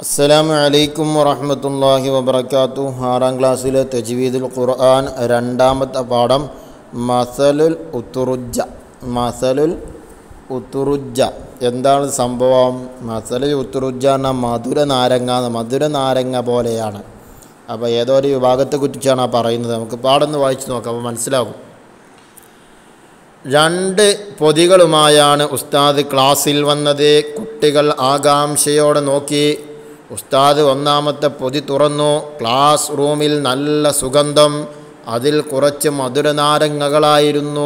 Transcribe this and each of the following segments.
അസ്സലാമു അലൈക്കും വറഹ്മത്തുള്ളാഹി വബറകാത്തു ആറാം ക്ലാസ്സിലെ തജ്വീദുൽ ഖുർആൻ രണ്ടാമത്തെ പാഠം മസലുൽ ഉത്തുറുജ മസലുൽ ഉത്തുറുജ എന്താണ് സംഭവം മസലുൽ ഉത്തുറുജ എന്ന മധുര നാരങ്ങ എന്ന്. മധുര നാരങ്ങ പോലെയാണ് അപ്പോൾ ഏതോ ഒരു വിഭാഗത്തെ കുറിച്ചാണ് ആ പറയുന്നത് നമുക്ക് പാടൊന്ന് വായിച്ച് നോക്കാം അപ്പോൾ മനസ്സിലാകും രണ്ട് പൊതികളുമായാണ് ഉസ്താദ് ക്ലാസ്സിൽ വന്നത് കുട്ടികൾ ആകാംക്ഷയോടെ നോക്കി ഉസ്താദ് ഒന്നാമത്തെ പൊതി തുറന്നു ക്ലാസ് റൂമിൽ നല്ല സുഗന്ധം അതിൽ കുറച്ച് മധുരനാരങ്ങകളായിരുന്നു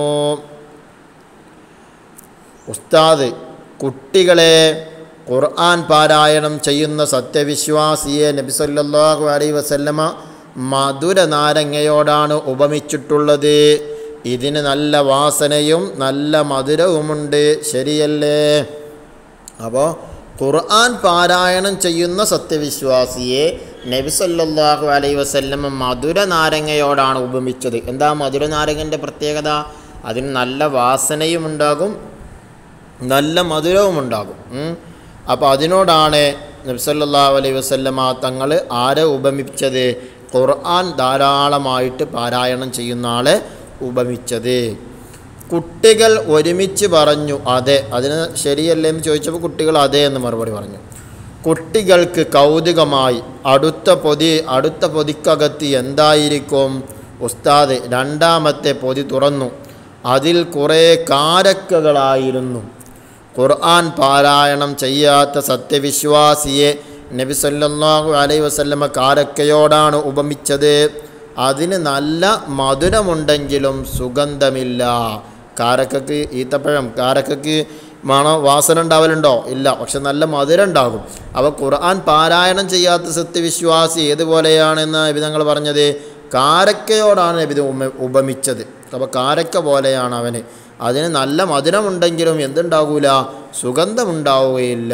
ഉസ്താദ് കുട്ടികളെ ഖുർആൻ പാരായണം ചെയ്യുന്ന സത്യവിശ്വാസിയെ നബി സല്ലല്ലാഹു അലൈഹി വസല്ലമ മധുര നാരങ്ങയോടാണ് ഉപമിച്ചിട്ടുള്ളത് ഇതിന് നല്ല വാസനയും നല്ല മധുരവുമുണ്ട് ശരിയല്ലേ അപ്പോൾ ഖുർആൻ പാരായണം ചെയ്യുന്ന സത്യവിശ്വാസിയെ നബി സല്ലല്ലാഹു അലൈഹി വസല്ലമ മധുര നാരങ്ങയോടാണ് ഉപമിച്ചത് എന്താ മധുര നാരങ്ങൻ്റെ പ്രത്യേകത അതിന് നല്ല വാസനയും ഉണ്ടാകും നല്ല മധുരവും ഉണ്ടാകും അപ്പോൾ അതിനോടാണ് നബ്സല്ലാ അലൈഹി വസല്ലമ തങ്ങൾ ആരെ ഉപമിച്ചത് ഖുർആൻ ധാരാളമായിട്ട് പാരായണം ചെയ്യുന്ന ആളെ ഉപമിച്ചത് കുട്ടികൾ ഒരുമിച്ച് പറഞ്ഞു അതെ അതിന് ശരിയല്ലേ എന്ന് ചോദിച്ചപ്പോൾ കുട്ടികൾ അതെ എന്ന് മറുപടി പറഞ്ഞു കുട്ടികൾക്ക് കൗതുകമായി അടുത്ത പൊതി അടുത്ത പൊതിക്കകത്ത് എന്തായിരിക്കും ഉസ്താദ് രണ്ടാമത്തെ പൊതി തുറന്നു അതിൽ കുറേ കാരക്കകളായിരുന്നു ഖുർആൻ പാരായണം ചെയ്യാത്ത സത്യവിശ്വാസിയെ നബി സല്ലല്ലാഹു അലൈഹി വസല്ലമ കാരക്കയോടാണ് ഉപമിച്ചത് അതിന് നല്ല മധുരമുണ്ടെങ്കിലും സുഗന്ധമില്ല കാരക്കക്ക് ഈത്തപ്പഴം കാരക്കക്ക് മണ വാസന ഉണ്ടാവലുണ്ടോ ഇല്ല പക്ഷെ നല്ല മധുരം ഉണ്ടാകും അപ്പോൾ ഖുർആൻ പാരായണം ചെയ്യാത്ത സത്യവിശ്വാസി ഏതുപോലെയാണെന്ന് നബിതങ്ങൾ പറഞ്ഞത് കാരക്കയോടാണ് നബിത് ഉപമിച്ചത് അപ്പോൾ കാരക്ക പോലെയാണ് അവന് അതിന് നല്ല മധുരമുണ്ടെങ്കിലും എന്തുണ്ടാകൂല സുഗന്ധമുണ്ടാവുകയില്ല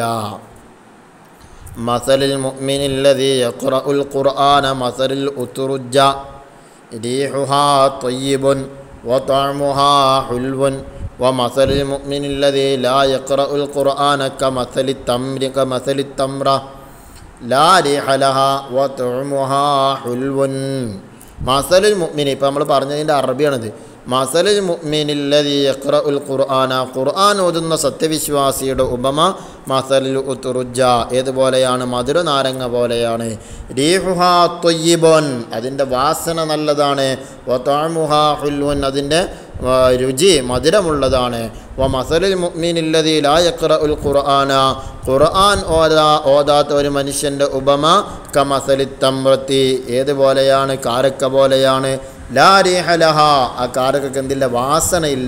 മസലിൽ മുഅ്മിനില്ലദീ യഖ്റഉൽ ഖുർആന മസലിൽ ഉത്റുജ റീഹുഹാ ത്വയ്യിബുൻ വതഅമുഹാ ഹുൽവുൻ ومثل المؤمن الذي لا يقرأ القرآن كمثل التمر كمثل التمرة لا ريح لها وطعمها حلو مثل المؤمن ഇപ്പം നമ്മൾ പറഞ്ഞതിൻ്റെ അറബിയാണിത് മസലുൽ മുഅ്മിനില്ലദീ യഖ്റഉൽ ഖുർആന ഖുർആൻ ഓതുന്ന സത്യവിശ്വാസിയുടെ ഉപമ മസലുൽ ഉത്തുറുജ ഏതുപോലെയാണ് മധുര നാരങ്ങ പോലെയാണ് റീഹുഹാ ത്വയ്യിബുൻ അതിൻ്റെ വാസന നല്ലതാണ് വതഅമുഹാ ഹുൽവുൻ അതിൻ്റെ രുചി മധുരമുള്ളതാണ് വ മസലുൽ മുഅ്മിനില്ലദീ ലാ യഖ്റഉൽ ഖുർആന ഖുർആൻ ഓതാ ഓതാത്ത ഒരു മനുഷ്യൻ്റെ ഉപമ കമസലി തമ്രത്തി ഏതുപോലെയാണ് കാരക്ക പോലെയാണ് ലാ റീഹലഹ ആ കാരക്കൊക്കെ എന്തില്ല വാസനയില്ല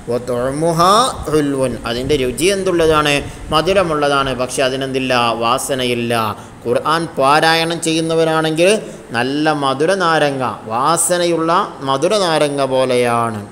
ഹുൽവുൻ അതിൻ്റെ രുചി എന്തുള്ളതാണ് മധുരമുള്ളതാണ് പക്ഷെ അതിനെന്തില്ല വാസനയില്ല ഖുർആൻ പാരായണം ചെയ്യുന്നവരാണെങ്കിൽ നല്ല മധുര നാരങ്ങ വാസനയുള്ള മധുര നാരങ്ങ പോലെയാണ്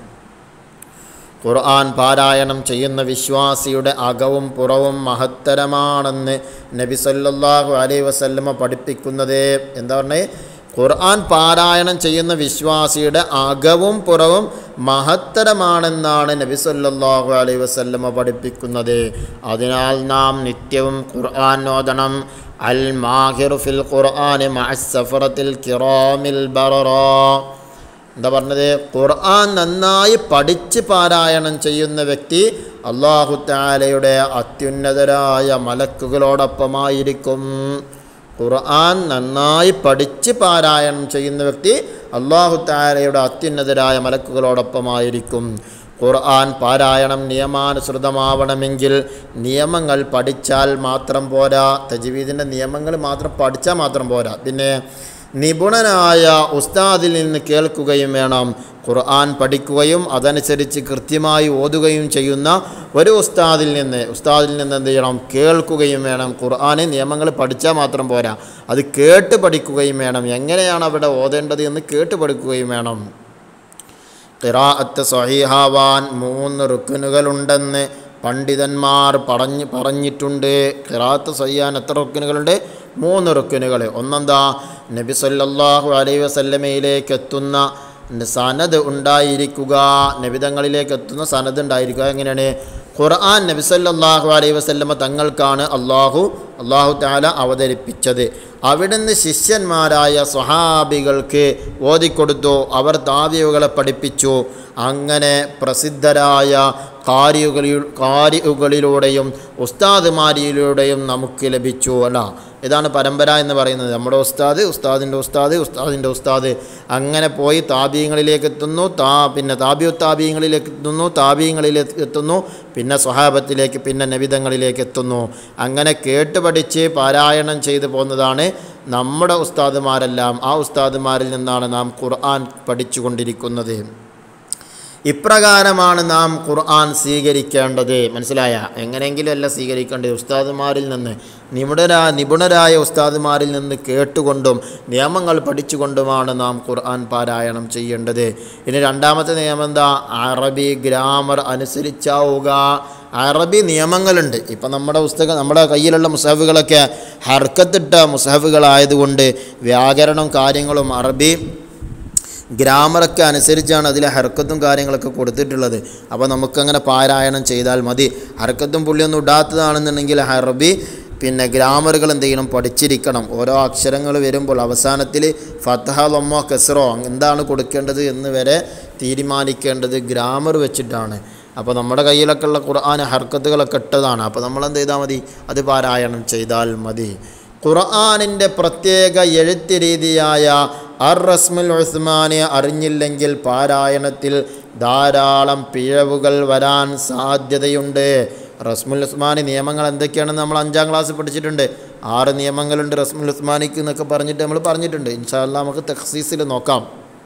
ഖുർആൻ പാരായണം ചെയ്യുന്ന വിശ്വാസിയുടെ അകവും പുറവും മഹത്തരമാണെന്ന് നബി സല്ലല്ലാഹു അലൈഹി വസല്ലമ പഠിപ്പിക്കുന്നത് എന്താ പറഞ്ഞേ ഖുർആൻ പാരായണം ചെയ്യുന്ന വിശ്വാസിയുടെ അകവും പുറവും മഹത്തരമാണെന്നാണ് നബി സല്ലല്ലാഹു അലൈഹി വസല്ലമ പഠിപ്പിക്കുന്നത് അതിനാൽ നാം നിത്യവും ഖുർആൻ ഓതണം അൽ മാഹിറു ഫിൽ ഖുർആൻ മഅസ്സഫറത്തിൽ കിറാമിൽ ബററ എന്താ പറഞ്ഞത് ഖുർആൻ നന്നായി പഠിച്ച് പാരായണം ചെയ്യുന്ന വ്യക്തി അള്ളാഹു താലയുടെ അത്യുന്നതരായ മലക്കുകളോടൊപ്പമായിരിക്കും ഖുർആൻ നന്നായി പഠിച്ച് പാരായണം ചെയ്യുന്ന വ്യക്തി അള്ളാഹു താലയുടെ അത്യുന്നതരായ മലക്കുകളോടൊപ്പമായിരിക്കും ഖുർആൻ പാരായണം നിയമാനുസൃതമാവണമെങ്കിൽ നിയമങ്ങൾ പഠിച്ചാൽ മാത്രം പോരാ തജ്വീദിൻ്റെ നിയമങ്ങൾ മാത്രം പഠിച്ചാൽ മാത്രം പോരാ പിന്നെ നിപുണനായ ഉസ്താദിൽ നിന്ന് കേൾക്കുകയും വേണം ഖുർആൻ പഠിക്കുകയും അതനുസരിച്ച് കൃത്യമായി ഓതുകയും ചെയ്യുന്ന ഒരു ഉസ്താദിൽ നിന്ന് ഉസ്താദിൽ നിന്ന് എന്ത് ചെയ്യണം കേൾക്കുകയും വേണം ഖുർആന് നിയമങ്ങൾ പഠിച്ചാൽ മാത്രം പോരാ അത് കേട്ട് പഠിക്കുകയും വേണം എങ്ങനെയാണ് അവിടെ ഓതേണ്ടത് എന്ന് കേട്ട് പഠിക്കുകയും വേണം ഖിറാഅത്ത് സഹീഹാവാൻ മൂന്ന് റുക്കനുകളുണ്ടെന്ന് പണ്ഡിതന്മാർ പറഞ്ഞ് പറഞ്ഞിട്ടുണ്ട് ഖിറാത്ത് സയ്യാൻ എത്ര റുക്കനുകളുണ്ട് മൂന്ന് റുക്കനുകൾ ഒന്നെന്താ നബി സല്ലല്ലാഹു അലൈഹി വസല്ലമയിലേക്ക് എത്തുന്ന സനത് ഉണ്ടായിരിക്കുക നബിതങ്ങളിലേക്ക് എത്തുന്ന സനത് ഉണ്ടായിരിക്കുക എങ്ങനെയാണ് ഖുർആൻ നബിസല്ലാഹു അലൈഹി വസല്ലമ തങ്ങൾക്കാണ് അള്ളാഹു അള്ളാഹു താല അവതരിപ്പിച്ചത് അവിടുന്ന് ശിഷ്യന്മാരായ സ്വഹാബികൾക്ക് ഓതിക്കൊടുത്തു അവർ താവിയുകളെ പഠിപ്പിച്ചു അങ്ങനെ പ്രസിദ്ധരായ കാരിയുകളിൽ കാരിയുകളിലൂടെയും ഉസ്താദുമാരിയിലൂടെയും നമുക്ക് ലഭിച്ചു അല്ല ഇതാണ് പരമ്പര എന്ന് പറയുന്നത് നമ്മുടെ ഉസ്താദ് ഉസ്താദിൻ്റെ ഉസ്താദ് ഉസ്താദിൻ്റെ ഉസ്താദ് അങ്ങനെ പോയി താബീയങ്ങളിലേക്ക് എത്തുന്നു താ പിന്നെ താബിയു താബീയങ്ങളിലേക്ക് എത്തുന്നു താബീയങ്ങളിലേക്ക് എത്തുന്നു പിന്നെ സ്വഹാബത്തിലേക്ക് പിന്നെ നബിതങ്ങളിലേക്ക് എത്തുന്നു അങ്ങനെ കേട്ട് പഠിച്ച് പാരായണം ചെയ്തു പോകുന്നതാണ് നമ്മുടെ ഉസ്താദുമാരെല്ലാം ആ ഉസ്താദുമാരിൽ നിന്നാണ് നാം ഖുർആൻ പഠിച്ചുകൊണ്ടിരിക്കുന്നത് ഇപ്രകാരമാണ് നാം ഖുർആൻ സ്വീകരിക്കേണ്ടത് മനസ്സിലായ എങ്ങനെയെങ്കിലും അല്ല സ്വീകരിക്കേണ്ടത് ഉസ്താദുമാരിൽ നിന്ന് നിപുണരാ നിപുണരായ ഉസ്താദുമാരിൽ നിന്ന് കേട്ടുകൊണ്ടും നിയമങ്ങൾ പഠിച്ചുകൊണ്ടുമാണ് നാം ഖുർആൻ പാരായണം ചെയ്യേണ്ടത് ഇനി രണ്ടാമത്തെ നിയമം എന്താ അറബി ഗ്രാമർ അനുസരിച്ചാവുക അറബി നിയമങ്ങളുണ്ട് ഇപ്പം നമ്മുടെ പുസ്തകം നമ്മുടെ കയ്യിലുള്ള മുസാഫുകളൊക്കെ ഹർക്കത്തിട്ട മുസാഫുകളായതുകൊണ്ട് വ്യാകരണം കാര്യങ്ങളും അറബി ഗ്രാമറൊക്കെ അനുസരിച്ചാണ് അതിൽ ഹർക്കത്തും കാര്യങ്ങളൊക്കെ കൊടുത്തിട്ടുള്ളത് അപ്പോൾ നമുക്കങ്ങനെ പാരായണം ചെയ്താൽ മതി ഹർക്കത്തും പുള്ളിയൊന്നും ഇടാത്തതാണെന്നുണ്ടെങ്കിൽ അറബി പിന്നെ ഗ്രാമറുകൾ എന്ത് ചെയ്യണം പഠിച്ചിരിക്കണം ഓരോ അക്ഷരങ്ങൾ വരുമ്പോൾ അവസാനത്തിൽ ഫത്തഹ ലൊമ്മോ കെസറോ എന്താണ് കൊടുക്കേണ്ടത് എന്ന് വരെ തീരുമാനിക്കേണ്ടത് ഗ്രാമർ വെച്ചിട്ടാണ് അപ്പോൾ നമ്മുടെ കയ്യിലൊക്കെ ഉള്ള ഖുർആൻ ഹർക്കത്തുകളൊക്കെ ഇട്ടതാണ് അപ്പോൾ നമ്മൾ എന്ത് ചെയ്താൽ മതി അത് പാരായണം ചെയ്താൽ മതി ഖുർആാനിൻ്റെ പ്രത്യേക എഴുത്ത് രീതിയായ അർ റസ്മുൽ ഉസ്മാനെ അറിഞ്ഞില്ലെങ്കിൽ പാരായണത്തിൽ ധാരാളം പിഴവുകൾ വരാൻ സാധ്യതയുണ്ട് റസ്മുൽ ഉസ്മാനി നിയമങ്ങൾ എന്തൊക്കെയാണെന്ന് നമ്മൾ അഞ്ചാം ക്ലാസ് പഠിച്ചിട്ടുണ്ട് ആറ് നിയമങ്ങളുണ്ട് റസ്മുൽ ഉസ്മാനിക്ക് എന്നൊക്കെ പറഞ്ഞിട്ട് നമ്മൾ പറഞ്ഞിട്ടുണ്ട് ഇൻഷാല്ല നമുക്ക് തഖ്സീസിൽ നോക്കാം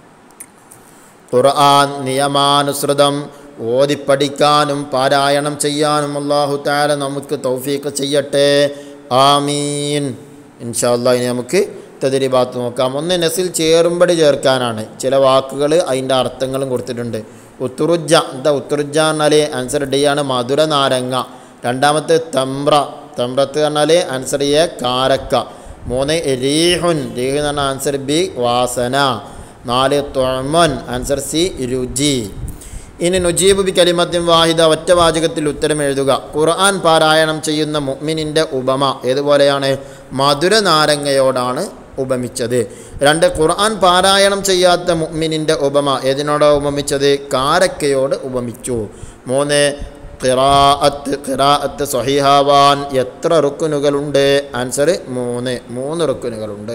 ഖുർആൻ നിയമാനുസൃതം ഓതിപ്പഠിക്കാനും പാരായണം ചെയ്യാനും അള്ളാഹു താല നമുക്ക് തൗഫീഖ് ചെയ്യട്ടെ ആമീൻ ഇൻഷാല്ല ഇനി നമുക്ക് തതിരിഭാഗത്ത് നോക്കാം ഒന്ന് നെസിൽ ചേറുമ്പടി ചേർക്കാനാണ് ചില വാക്കുകൾ അതിൻ്റെ അർത്ഥങ്ങളും കൊടുത്തിട്ടുണ്ട് ഉത്തുറുജ എന്താ ഉത്തുറുജ എന്നാൽ ആൻസർ ഡി ആണ് മധുര നാരങ്ങ രണ്ടാമത്തെ തമ്പ്ര തമ്പ്രത്ത് പറഞ്ഞാൽ ആൻസർ എ കാരക്ക മൂന്ന് രീഹുൻ രീഹ് എന്ന് പറഞ്ഞാൽ ആൻസർ ബി വാസന നാല് തൊഴമൻ ആൻസർ സി രുചി ഇനി നുജീബ് ബി കലിമത്തിൻ വാഹിദ ഒറ്റ വാചകത്തിൽ ഉത്തരം എഴുതുക ഖുർആൻ പാരായണം ചെയ്യുന്ന മുഅ്മിനിൻ്റെ ഉപമ ഏതുപോലെയാണ് മധുര നാരങ്ങയോടാണ് ഉപമിച്ചത് രണ്ട് ഖുർആൻ പാരായണം ചെയ്യാത്ത മുഅ്മിനിൻ്റെ ഉപമ ഏതിനോടാണ് ഉപമിച്ചത് കാരക്കയോട് ഉപമിച്ചു മൂന്ന് ഖിറാഅത്ത് ഖിറാഅത്ത് സ്വഹിഹാവാൻ എത്ര റുക്കുനുകളുണ്ട് ആൻസർ മൂന്ന് മൂന്ന് റുക്കുനുകളുണ്ട്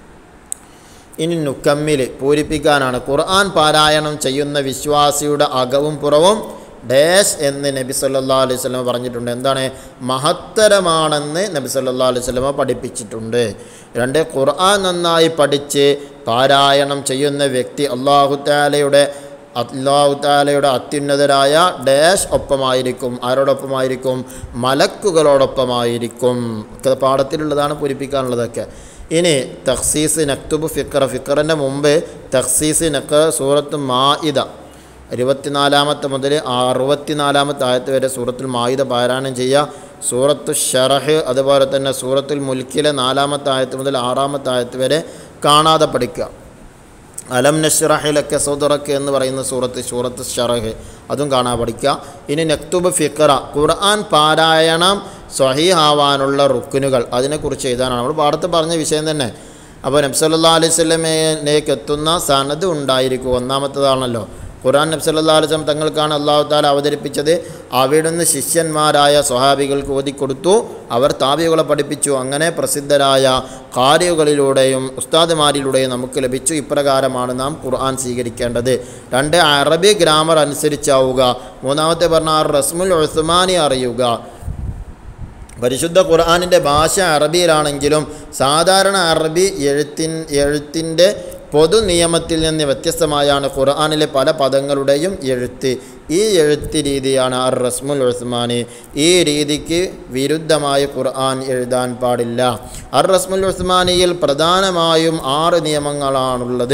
ഇനി നുക്കമ്മിൽ പൂരിപ്പിക്കാനാണ് ഖുർആൻ പാരായണം ചെയ്യുന്ന വിശ്വാസിയുടെ അകവും പുറവും ഡാഷ് എന്ന് നബി സല്ലാ അലൈഹി സ്വലമ പറഞ്ഞിട്ടുണ്ട് എന്താണ് മഹത്തരമാണെന്ന് നബി സല്ലാ അലൈഹി സ്വലമ പഠിപ്പിച്ചിട്ടുണ്ട് രണ്ട് ഖുർആൻ നന്നായി പഠിച്ച് പാരായണം ചെയ്യുന്ന വ്യക്തി അള്ളാഹു താലയുടെ അള്ളാഹു താലയുടെ അത്യുന്നതരായ ഡാഷ് ഒപ്പമായിരിക്കും ആരോടൊപ്പമായിരിക്കും മലക്കുകളോടൊപ്പമായിരിക്കും ഒക്കെ പാഠത്തിലുള്ളതാണ് പൂരിപ്പിക്കാനുള്ളതൊക്കെ ഇനി തഖ്സീസ് നക്തുബ് ഫിക്കർ ഫിക്കറിൻ്റെ മുമ്പ് തഖ്സീസ് നക്ക സൂറത്ത് മായിദ ഇരുപത്തിനാലാമത്തെ മുതൽ അറുപത്തിനാലാമത്തെ ആയത്ത് വരെ സൂറത്തുൽ മായിദ പാരായണം ചെയ്യുക സൂറത്തു ഷറഹ് അതുപോലെ തന്നെ സൂറത്തുൽ മുൽക്കിലെ നാലാമത്തെ ആയത്ത് മുതൽ ആറാമത്തെ ആയത്ത് വരെ കാണാതെ പഠിക്കുക അലം നഷ്റഹിലൊക്കെ സൗദറക്ക് എന്ന് പറയുന്ന സൂറത്ത് സൂറത്ത് ഷറഹ് അതും കാണാൻ പഠിക്കുക ഇനി നക്തുബ് ഫിക്കറ ഖുർആൻ പാരായണം സ്വഹീഹാവാനുള്ള റുക്കുനുകൾ അതിനെക്കുറിച്ച് എഴുതാനാണ് നമ്മൾ പാടത്ത് പറഞ്ഞ വിഷയം തന്നെ അപ്പോൾ നബ്സല്ലാ അലൈഹി സ്വലമേലേക്ക് എത്തുന്ന സനത് ഉണ്ടായിരിക്കും ഒന്നാമത്തതാണല്ലോ ഖുർആൻ നബ്സല്ലാ അലൈഹി സ്വലം തങ്ങൾക്കാണ് അള്ളാഹു താല അവതരിപ്പിച്ചത് അവിടുന്ന് ശിഷ്യന്മാരായ സ്വഹാബികൾക്ക് ഓതിക്കൊടുത്തു അവർ താബികളെ പഠിപ്പിച്ചു അങ്ങനെ പ്രസിദ്ധരായ കാര്യകളിലൂടെയും ഉസ്താദുമാരിലൂടെയും നമുക്ക് ലഭിച്ചു ഇപ്രകാരമാണ് നാം ഖുർആൻ സ്വീകരിക്കേണ്ടത് രണ്ട് അറബി ഗ്രാമർ അനുസരിച്ചാവുക മൂന്നാമത്തെ പറഞ്ഞ റസ്മുൽ ഉസ്മാനി അറിയുക പരിശുദ്ധ ഖുർആാനിൻ്റെ ഭാഷ അറബിയിലാണെങ്കിലും സാധാരണ അറബി എഴുത്തിൻ എഴുത്തിൻ്റെ പൊതു നിയമത്തിൽ നിന്ന് വ്യത്യസ്തമായാണ് ഖുർആാനിലെ പല പദങ്ങളുടെയും എഴുത്ത് ഈ എഴുത്ത് രീതിയാണ് അർ റസ്മുൽ ഉസ്മാനി ഈ രീതിക്ക് വിരുദ്ധമായി ഖുർആൻ എഴുതാൻ പാടില്ല അർ റസ്മുൽ ഉസ്മാനിയിൽ പ്രധാനമായും ആറ് നിയമങ്ങളാണുള്ളത്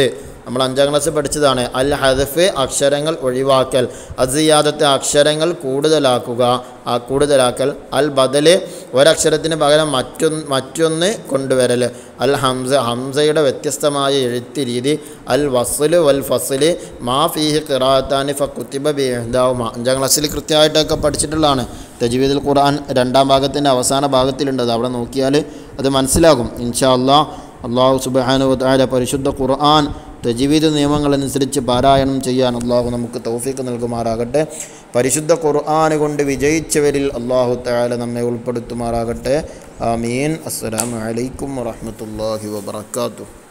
നമ്മൾ അഞ്ചാം ക്ലാസ്സിൽ പഠിച്ചതാണ് അൽ ഹദഫ് അക്ഷരങ്ങൾ ഒഴിവാക്കൽ അസിയാദത്തെ അക്ഷരങ്ങൾ കൂടുതലാക്കുക ആ കൂടുതലാക്കൽ അൽ ബദല് ഒരക്ഷരത്തിന് പകരം മറ്റൊന്ന് മറ്റൊന്ന് കൊണ്ടുവരൽ അൽ ഹംസ ഹംസയുടെ വ്യത്യസ്തമായ എഴുത്ത് രീതി അൽ വസ്ല് വൽ ഫസ്ല് മാ ഫീഹി ഖിറാത്താനി ഫ കുത്തിബ ബിഹ്ദാവുമ അഞ്ചാം ക്ലാസ്സിൽ കൃത്യമായിട്ടൊക്കെ പഠിച്ചിട്ടുള്ളതാണ് തജ്വീദുൽ ഖുർആൻ രണ്ടാം ഭാഗത്തിൻ്റെ അവസാന ഭാഗത്തിലുണ്ട് അത് അവിടെ നോക്കിയാൽ അത് മനസ്സിലാകും ഇൻഷാ അള്ളാഹ് അള്ളാഹു സുബാനു താര പരിശുദ്ധ ഖുർആൻ തജ്വീദ് നിയമങ്ങളനുസരിച്ച് പാരായണം ചെയ്യാൻ അള്ളാഹു നമുക്ക് തൗഫീക്ക് നൽകുമാറാകട്ടെ പരിശുദ്ധ ഖുർആൻ കൊണ്ട് വിജയിച്ചവരിൽ അള്ളാഹു താല നമ്മെ ഉൾപ്പെടുത്തുമാറാകട്ടെ ആമീൻ അസ്സലാമു അലൈക്കും വറഹ്മത്തുള്ളാഹി വബറകാതുഹു